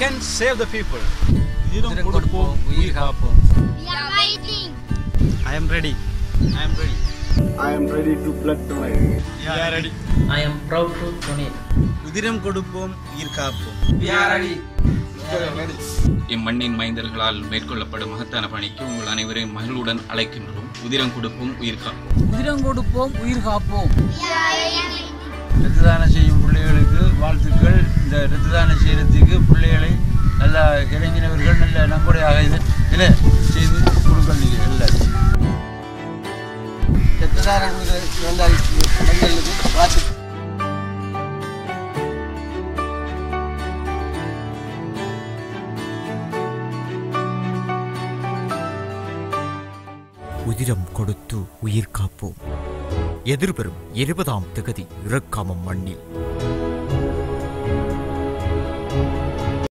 can save the people. உதிரம் கொடுப்போம் உயிர் காப்போம் We are waiting. I am ready. I am ready. I am ready to blood tonight. We are ready. I am proud to donate. உதிரம் கொடுப்போம் உயிர் காப்போம் We are ready. இம்மண்ணின் மைந்தர்களால் மேற்கொள்ளப்படும் மகத்தான பணிக்கு உங்கள் அனைவரையும் மகிழ்வுடன் அழைக்கின்றோம் உதிரம் கொடுப்போம் உயிர் காப்போம் உதிரம் கொடுப்போம் உயிர் காப்போம் We are waiting. ரத்த தானம் செய்யும் பிள்ளைகளுக்கு வாழ்த்துக்கள் இந்த ரத்த தானம் செய்யறதுக்கு பிள்ளைகளை நல்லா இறங்கினவர்கள் நல்ல நம்புடையாக இது இதில் செய்து கொடுக்கணும் எல்லாரும் ரத்த தானம் கொடுக்குற வந்தாருக்கு மஞ்சளுக்கு வாழ்த்து உதிரம் கொடுத்து உயிர் காப்போம் எதிர்வரும் இருபதாம் திகதி இறக்காமம் மண்ணில்